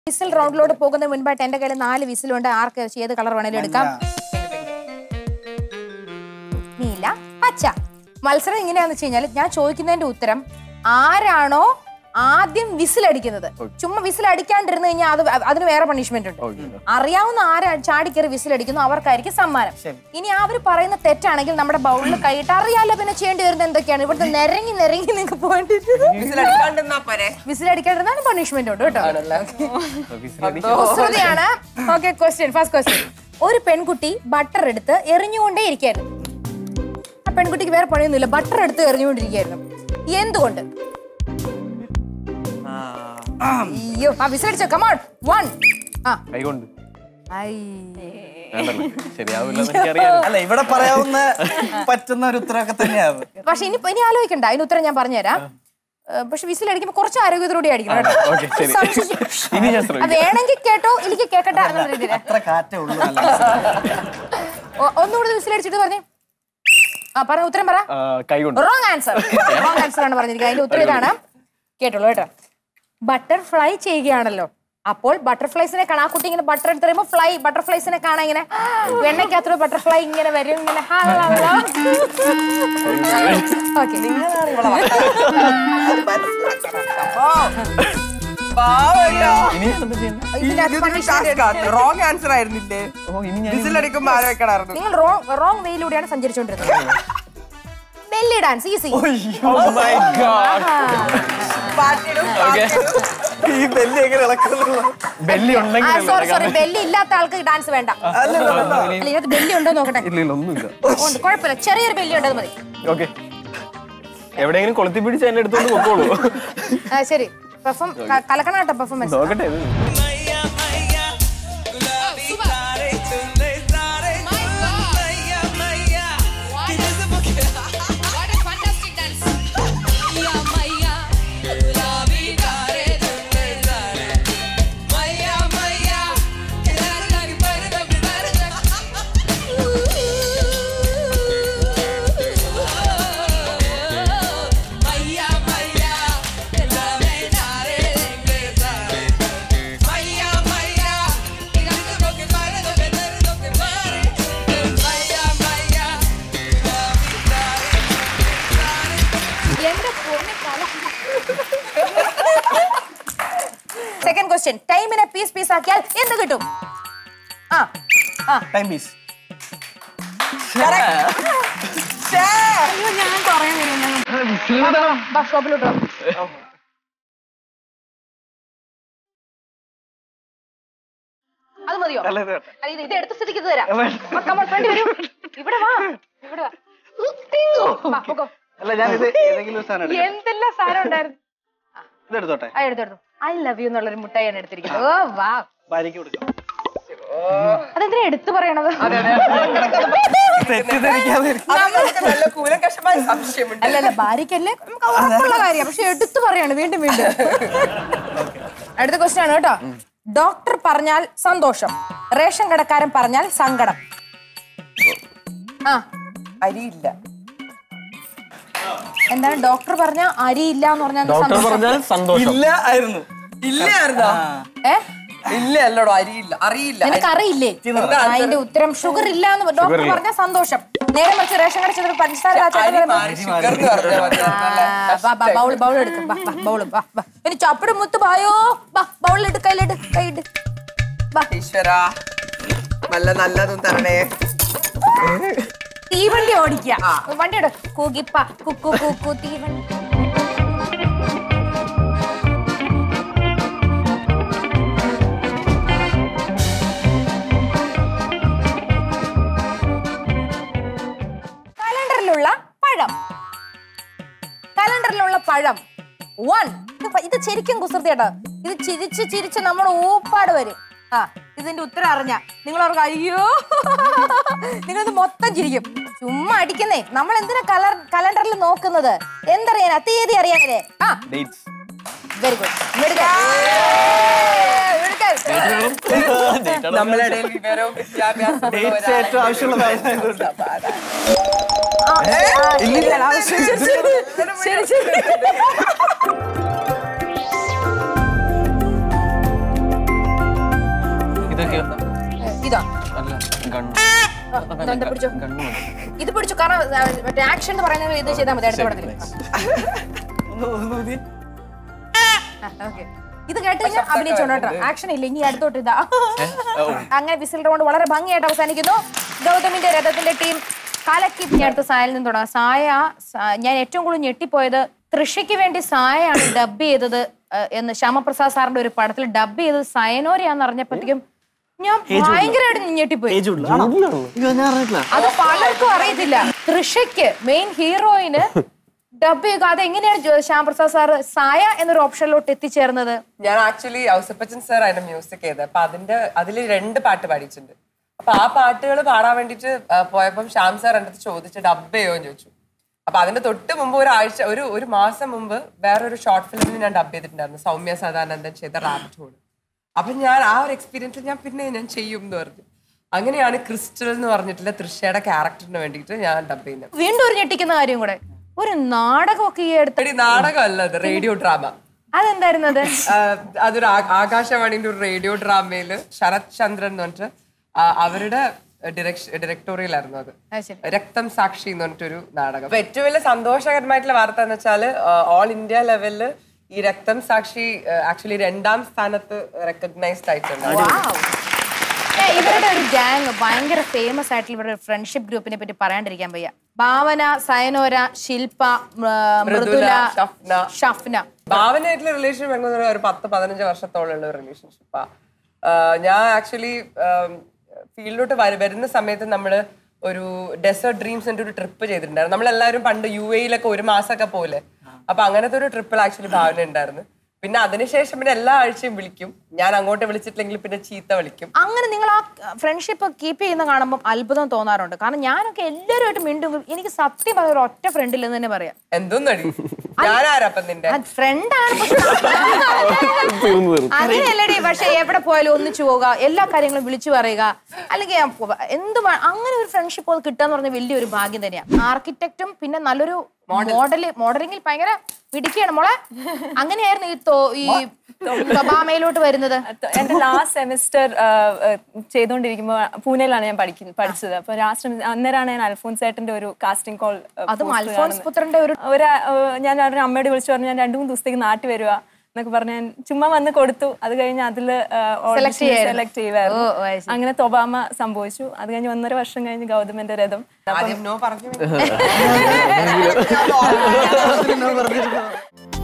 Whistle റൗണ്ടിലോട്ട് പോകുന്നതിന് മുൻപായിട്ട് എന്റെ കയ്യിൽ നാല് വിസിലുണ്ട് ആർക്ക് ഏത് കളർ വേണേലും എടുക്കാം നീല പച്ച മത്സരം എങ്ങനെയാന്ന് വെച്ച് കഴിഞ്ഞാൽ ഞാൻ ചോദിക്കുന്നതിന്റെ ഉത്തരം ആരാണോ ആദ്യം വിസിൽ അടിക്കുന്നത് ചുമ്മാ വിസിൽ അടിക്കാണ്ടിരുന്നു കഴിഞ്ഞാൽ അത് അതിന് വേറെ പണിഷ്മെന്റ് ഉണ്ട് അറിയാവുന്ന ആരാ ചാടിക്കറി വിസിൽ അടിക്കുന്നു അവർക്കായിരിക്കും സമ്മാനം ഇനി അവർ പറയുന്ന തെറ്റാണെങ്കിൽ നമ്മുടെ ബൗളിൽ കൈയിട്ട് അറിയാലോ പിന്നെ ചെയ്യേണ്ടി വരുന്നത് എന്തൊക്കെയാണ് ഇവിടുത്തെ നിരങ്ങി നിരങ്ങി നിങ്ങൾക്ക് പോയിട്ട് വിസിലടിക്കാണ്ടിരുന്നാ പോരെ വിസിൽ അടിക്കാണ്ടിരുന്നാലും പണിഷ്മെന്റ് ഉണ്ട് കേട്ടോ കുസൃതിയാണ് ഓക്കെ ക്വസ്റ്റ്യൻ ഫസ്റ്റ് ക്വസ്റ്റ്യൻ ഒരു പെൺകുട്ടി ബട്ടർ എടുത്ത് എറിഞ്ഞുകൊണ്ടേ ഇരിക്കായിരുന്നു ആ പെൺകുട്ടിക്ക് വേറെ പണിയൊന്നുമില്ല ബട്ടർ എടുത്ത് എറിഞ്ഞുകൊണ്ടിരിക്കായിരുന്നു എന്തുകൊണ്ട് അയ്യോ ആ വിസിലടിച്ചോ കമോൺ വൺ ആ കൈകൊണ്ട് ഐ വേണ്ടല്ലോ ശരിയാവില്ലെന്ന് എനിക്കറിയാം അല്ല ഇവിടെ പറയാവുന്ന പറ്റുന്ന ഒരു ഉത്തരവൊക്കെ തന്നെയാണ് പക്ഷെ ഇനി ഇനി ആലോചിക്കണ്ട അതിന് ഉത്തരം ഞാൻ പറഞ്ഞുതരാം ഏ, പക്ഷെ വിസിലടിക്കുമ്പോൾ കുറച്ച് ആരോഗ്യത്തോടെ അടിക്കണം കേട്ടോ. ഓക്കെ ശരി സംശയം- ഇനി ഞാൻ അത് ശ്രമിക്കാം വേണമെങ്കിൽ കേട്ടോ എനിക്ക് കേക്കട്ടെ എന്നുള്ള രീതിയിൽ അത്ര കാറ്റേ ഉള്ളൂ ഒന്നുകൂടി വിസിലടിച്ചിട്ട് പറഞ്ഞേ ആ പറ ഉത്തരം പറ ആ, കൈകൊണ്ട് റോങ് ആൻസർ റോങ് ആൻസർ ആണ് പറഞ്ഞിരിക്കുന്നത് അതിന്റെ ഉത്തരം ഇതാണ് കേട്ടോളൂ കേട്ടോ ബട്ടർഫ്ലൈ ചെയ്യുകയാണല്ലോ അപ്പോൾ ബട്ടർഫ്ലൈസിനെ കാണാൻ ആ കുട്ടി ഇങ്ങനെ ബട്ടർ എടുത്ത് പറയുമ്പോൾ ഫ്ലൈ ബട്ടർഫ്ലൈസിനെ കാണാൻ ഇങ്ങനെ വെണ്ണയ്ക്കകത്തൊരു ബട്ടർഫ്ലൈ ഇങ്ങനെ വരും ഇങ്ങനെ ഓക്കെ ഇനി എന്താ ചെയ്യുന്നത് റോങ് ആൻസർ ആയിരുന്നില്ലേ ഓ ഇനി ഞാൻ വിസിലടിക്കുമ്പോ ആലോചിക്കണമായിരുന്നു നിങ്ങൾ റോങ് റോങ് വേയിലൂടെയാണ് സഞ്ചരിച്ചുകൊണ്ടിരുന്നത് belly dance easy Oh my God. പാട്ടിടും ഈ ബെല്ലി എങ്ങനെ ഇളക്കുന്നുള്ള ബെല്ലി ഉണ്ടെങ്കിൽ സോറി സോറി ബെല്ലി ഇല്ലാത്ത ആൾക്ക് ഡാൻസ് വേണ്ട അല്ല ഇതിനകത്ത് ബെല്ലി ഉണ്ടോ നോക്കട്ടെ ഇല്ല ഇല്ല ഒന്നുമില്ല ഉണ്ട് കുഴപ്പമില്ല ചെറിയൊരു ബെല്ലി ഉണ്ടത് മതി ഓക്കെ എവിടെയെങ്കിലും കൊളുത്തി പിടിച്ച് എന്നെ എടുത്തോണ്ട് പൊക്കോളൂ ആ, ശരി പെർഫോം കലക്കണ കേട്ടോ പെർഫോമൻസ് നോക്കട്ടെ ഇത് What a fantastic dance. Maya, Maya, gulabi tare tunne tare. Maya, Maya, kelare lagi pare dabbe tare Maya, Maya, kelare tare tunne tare. Maya, Maya, kelare lagi pare dabbe tare dabbe pare. Maya, Maya, gulabi tare. എന്റെ second question ടൈമിനെ piece piece ആക്കിയാൽ എന്ത് കിട്ടും ആ ആ time piece അയ്യോ ഞാൻ പറയാൻ വരുന്നു ഷോപ്പിലോട്ട് വാ. അത് മതിയോ അല്ല, ഇത് ഇത് എടുത്ത സ്ഥിതിക്ക് ഇത് തരാം വാ, come on, ഫ്രണ്ട് വരൂ ഇവിടെ വാ ഇവിടെ വാ വാ, പൊക്കോ. അല്ല ഞാൻ ഇത് ഏതെങ്കിലും ഒരു സാധനം എടുക്കാം എന്തെല്ലാം സാധനം ഉണ്ടായിരുന്നു ഇതെടുത്തോട്ടെ ആ എടുത്തെടുത്തു ഐ ലവ് യു എന്നുള്ളൊരു മുട്ടായാണ് എടുത്തിരിക്കുന്നത് ഓ വാ ഭാര്യയ്ക്ക് കൊടുക്കാം അതെന്തിനാ എടുത്തു പറയണത് തെറ്റിദ്ധരിക്കാതെ ഇരിക്കും. നമുക്ക് നല്ല കൂലങ്കഷമായ സംശയമുണ്ട് അല്ലല്ല ഭാര്യയ്ക്കല്ലേ നമുക്ക് ഉറപ്പുള്ള കാര്യം പക്ഷെ എടുത്തു പറയാണ് വീണ്ടും വീണ്ടും അടുത്ത ക്വസ്റ്റ്യൻ ആണ് കേട്ടോ ഡോക്ടർ പറഞ്ഞാൽ സന്തോഷം റേഷൻ കടക്കാരൻ പറഞ്ഞാൽ സങ്കടം ആ അരിയില്ല എന്താണ് ഡോക്ടർ പറഞ്ഞ അരിയില്ല എന്ന് പറഞ്ഞാൽ ഡോക്ടർ സന്തോഷം പറഞ്ഞാൽ സന്തോഷം ഇല്ല ആയിരുന്നു ഇല്ലായിരുന്നോ ഏ ഇല്ല അല്ലടോ അരിയില്ല അറിയില്ല നിനക്ക് അറിയില്ലേ അതിന്റെ ഉത്തരം ഷുഗർ ഇല്ല എന്ന് ഡോക്ടർ പറഞ്ഞ സന്തോഷം നേരെ മറിച്ച് റേഷൻ കട ചെന്നിട്ട് പഞ്ചസാര ആ ചേട്ടൻ അരി പറയുമ്പോ, മാറി ഷുഗർ എന്ന് പറഞ്ഞാൽ മതി. നല്ല ആ, വാ, വാ, ബൗൾ ബൗൾ എടുക്കും വാ വാ ബൗൾ വാ വാ ഇനി ചപ്പട് മുത്ത് പായോ വാ ബൗളിലിട്ട് കയ്യിലിട്ട് കൈയിട്ട് വാ ഈശ്വരാ നല്ല നല്ലതും തരണേ തീവണ്ടി ഓടിക്കുക വണ്ടി എടു കൂകിപ്പ കുക്കു കുക്കു തീവണ്ടി കലണ്ടറിലുള്ള പഴം കലണ്ടറിലുള്ള പഴം വൺ ഇത് ശരിക്കും കുസൃതിയാട്ടോ ഇത് ചിരിച്ച് ചിരിച്ച് നമ്മൾ ഊപ്പാട് വരും ആ ഇതിന്റെ ഉത്തരം അറിഞ്ഞ നിങ്ങൾ ഓർക്കും അയ്യോ നിങ്ങളിത് മൊത്തം ചിരിക്കും ചുമ്മാ അടിക്കുന്നേ നമ്മൾ എന്തിനാ കലർ കലണ്ടറിൽ നോക്കുന്നത് എന്തറിയാനാ തീയതി അറിയാനല്ലേ ആ ഡേറ്റ്സ് വെരി ഗുഡ് നമ്മുടെ ഇടയിൽ വിവരവും വിദ്യാഭ്യാസവും ഡേറ്റ്സ് ഏറ്റവും ആവശ്യമുള്ള സാധനമായതുകൊണ്ട് ശരി ശരി ഇതാ അല്ല ഗണ്ണു ആ, ഇതാ, ഇതാ പിടിച്ചോ ഇത് പിടിച്ചു കാരണം ആ, മറ്റേ ആക്ഷൻ എന്ന് പറയുന്നത് ഇത് ചെയ്താൽ മതി അടുത്ത പടത്തിൽ ഓക്കെ ഇത് കേട്ട് കഴിഞ്ഞാൽ അഭിനയിച്ചോണ്ട് കേട്ടോ ആക്ഷൻ ഇല്ല ഇനി അടുത്തോട്ട് ഇതാ അങ്ങനെ വിസിൽ റൗണ്ട് വളരെ ഭംഗിയായിട്ട് അവസാനിക്കുന്നു ഗൗതമിന്റെ രഥത്തിന്റെ ടീം കലക്കി ഇനി അടുത്ത സായയിൽ നിന്ന് തുടങ്ങാം സായ സ- ഞാൻ ഏറ്റവും കൂടുതൽ ഞെട്ടിപ്പോയത് തൃഷയ്ക്ക് വേണ്ടി സായയാണ് ഡബ് ചെയ്തത് ഏഹ്, എന്ന് ശ്യാമപ്രസാദ് സാറിന്റെ ഒരു പടത്തിൽ ഡബ് ചെയ്തത് സയനോരയാന്ന് അറിഞ്ഞപ്പോഴത്തേക്കും ഞാൻ ഭയങ്കരമായിട്ട് ഞെട്ടിപ്പോയി അത് പലർക്കും അറിയത്തില്ല തൃഷയ്ക്ക് മെയിൻ ഹീറോയിന് ഡബ് ചെയ്യുക അത് എങ്ങനെയാണ് ജോ- ശ്യാമപ്രസാദ് സാർ സായ എന്നൊരു ഓപ്ഷനിലോട്ട് എത്തിച്ചേർന്നത് ഞാൻ ആക്ച്വലി ഔസപ്പച്ചൻ സാർ അതിന്റെ മ്യൂസിക് ചെയ്തത് അപ്പൊ അതിന്റെ അതിൽ രണ്ട് പാട്ട് പാടിയിട്ടുണ്ട് അപ്പൊ ആ പാട്ടുകൾ പാടാൻ വേണ്ടിട്ട് ആ, പോയപ്പം ശ്യാം സാർ എൻ്റെ അടുത്ത് ചോദിച്ചു ഡബ് ചെയ്യോ എന്ന് ചോദിച്ചു അപ്പൊ അതിന്റെ തൊട്ട് മുമ്പ് ഒരാഴ്ച ഒരു ഒരു മാസം മുമ്പ് വേറൊരു ഷോർട്ട് ഫിലിമിന് ഞാൻ ഡബ് ചെയ്തിട്ടുണ്ടായിരുന്നു സൗമ്യ സദാനന്ദൻ ചെയ്ത റാബിറ്റ് ഹോൾ അപ്പൊ ഞാൻ ആ ഒരു എക്സ്പീരിയൻസ് ഞാൻ പിന്നെ ഞാൻ ചെയ്യും എന്ന് പറഞ്ഞു അങ്ങനെയാണ് ക്രിസ്റ്റൽ എന്ന് പറഞ്ഞിട്ടുള്ള തൃശ്ശയുടെ ക്യാരക്ടറിന് വേണ്ടിയിട്ട് ഞാൻ ഡബ് ചെയ്യുന്നത് വീണ്ടും ഒരു ഞെട്ടിക്കുന്ന കാര്യം കൂടെ ഒരു നാടകമൊക്കെ ഈ അടുത്ത് എടി നാടകമല്ല അത് റേഡിയോ ഡ്രാമ അതെന്തായിരുന്നത് ആഹ് അതൊരു ആ- ആകാശവാണിന്റെ ഒരു റേഡിയോ ഡ്രാമയില് ശരത് ചന്ദ്രൻ എന്ന് പറഞ്ഞിട്ട് ആ അവരുടെ ഡയറക്ടോറിയൽ ആയിരുന്നു അത് അത് ശരി രക്തം സാക്ഷി എന്ന് പറഞ്ഞിട്ടൊരു നാടകം അപ്പൊ ഏറ്റവും വലിയ സന്തോഷകരമായിട്ടുള്ള വാർത്ത എന്ന് വെച്ചാൽ ഓൾ ഇന്ത്യ ലെവലില് ഈ രക്തം സാക്ഷി ആക്ച്വലി രണ്ടാം സ്ഥാനത്ത് റെക്കഗ്നൈസ്ഡ് ആയിട്ടുണ്ട് Wow. ഏ, ഇവരുടെ ഒരു ഗ്യാങ് ഭയങ്കര ഫേമസ് ആയിട്ടുള്ള ഇവരുടെ ഫ്രണ്ട്ഷിപ്പ് ഗ്രൂപ്പിനെ പറ്റി പറയാണ്ടിരിക്കാൻ വയ്യ ഭാവന സയനോര ശില്പ മ- മൃദുല ഷഫ്ന. ഷഫ്ന ഭാവനയായിട്ടുള്ള റിലേഷൻ വരുന്നത് ഒരു പത്ത് പതിനഞ്ച് വർഷത്തോളം ഉള്ള റിലേഷൻഷിപ്പാ ഞാൻ ആക്ച്വലി ഫീൽഡിലോട്ട് വരുന്ന സമയത്ത് നമ്മൾ ഒരു ഡെസേർട്ട് ഡ്രീംസിന്റെ ഒരു ട്രിപ്പ് ചെയ്തിട്ടുണ്ടായിരുന്നു നമ്മളെല്ലാവരും പണ്ട് യു എയിലൊക്കെ ഒരു മാസമൊക്കെ പോലെ അപ്പൊ അങ്ങനത്തെ ഒരു ട്രിപ്പിൽ ആക്ച്വലി ഭാവന ഉണ്ടായിരുന്നു പിന്നെ അതിനുശേഷം പിന്നെ എല്ലാ ആഴ്ചയും വിളിക്കും ഞാൻ അങ്ങോട്ട് വിളിച്ചിട്ടില്ലെങ്കിൽ പിന്നെ ചീത്ത വിളിക്കും അങ്ങനെ നിങ്ങൾ ആ ഫ്രണ്ട്ഷിപ്പ് കീപ്പ് ചെയ്യുന്ന കാണുമ്പോൾ അത്ഭുതം തോന്നാറുണ്ട് കാരണം ഞാനൊക്കെ എല്ലാവരുമായിട്ട് മിണ്ടും എനിക്ക് സത്യം പറഞ്ഞ ഒരു ഒറ്റ ഫ്രണ്ടില്ലെന്ന് തന്നെ പറയാം എന്തോന്നടി ഞാനാരപ്പം നിന്റെ ഫ്രണ്ടാണ് തീർന്നു തീർന്നു അങ്ങനെയല്ലടി പക്ഷെ എവിടെ പോയാലും ഒന്നിച്ചു പോവുക എല്ലാ കാര്യങ്ങളും വിളിച്ചു പറയുക അല്ലെങ്കിൽ ഞാൻ പോ- എന്ത് വേ- അങ്ങനെ ഒരു ഫ്രണ്ട്ഷിപ്പ് കിട്ടാന്ന് പറഞ്ഞ വലിയൊരു ഭാഗ്യം തന്നെയാണ് ആർക്കിടെക്റ്റും പിന്നെ നല്ലൊരു മോഡല് മോഡലിംഗിൽ ഭയങ്കര പിടിക്കുകയാണ് മോളെ അങ്ങനെയായിരുന്നു ഈ തോ- ഈ ഒബാമയിലോട്ട് വരുന്നത് എന്റെ ലാസ്റ്റ് സെമിസ്റ്റർ ചെയ്തുകൊണ്ടിരിക്കുമ്പോൾ പൂനെയിലാണ് ഞാൻ പഠിക്കുന്നത് പഠിച്ചത് അപ്പൊ ലാസ്റ്റ് അന്നേരമാണ് ഞാൻ അൽഫോൻസ് ഏട്ടന്റെ ഒരു കാസ്റ്റിംഗ് കോൾ അതും അൽഫോൺസ് പുത്രന്റെ ഒരു ഒരു ഏഹ്, ഞാൻ അവരുടെ അമ്മയോട് വിളിച്ചു പറഞ്ഞു ഞാൻ രണ്ടു മൂന്ന് ദിവസത്തേക്ക് നാട്ടിൽ വരുക എന്നൊക്കെ പറഞ്ഞ് ഞാൻ ചുമ്മാ വന്ന് കൊടുത്തു അത് കഴിഞ്ഞ് അതില് Select ചെയ്യായിരുന്നു. സെലക്ട് ചെയ്യുമായിരുന്നു ഓ, ഓ, അത് ശരി. അങ്ങനെ തൊബാമ സംഭവിച്ചു അത് കഴിഞ്ഞ് ഒന്നര വർഷം കഴിഞ്ഞ് ഗൗതമന്റെ രഥം ആദ്യം നോ പറഞ്ഞു പറഞ്ഞിരുന്നു